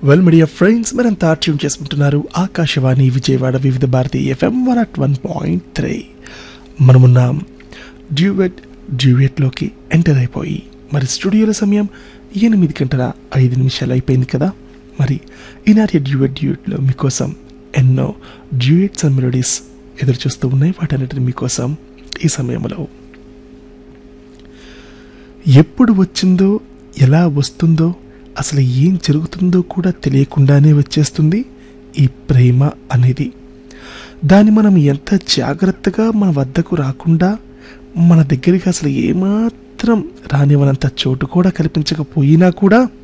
well media friends మీరంతా tune చేసుకుంటున్నారు Akashvani Vijayawada Vividh Bharati FM one at one point three మనమున్నాం duet డ్యూయెట్లోకి ఎంటర్ అయిపోయి మరి స్టూడియోల సమయం ఎనిమిది గంటల ఐదు నిమిషాలు అయిపోయింది కదా మరి ఈనాటి డ్యూయెట్ డ్యూయెట్లో మీకోసం ఎన్నో డ్యూయెట్స్ అండ్ మెలోడీస్ ఎదురు చూస్తూ ఉన్నాయి వాటన్నిటిని మీకోసం ఈ సమయంలో ఎప్పుడు వచ్చిందో ఎలా వస్తుందో అసలు ఏం జరుగుతుందో కూడా తెలియకుండానే వచ్చేస్తుంది ఈ ప్రేమ అనేది దాన్ని మనం ఎంత జాగ్రత్తగా మన వద్దకు రాకుండా మన దగ్గరికి అసలు ఏమాత్రం రానివ్వనంత చోటు కూడా కల్పించకపోయినా కూడా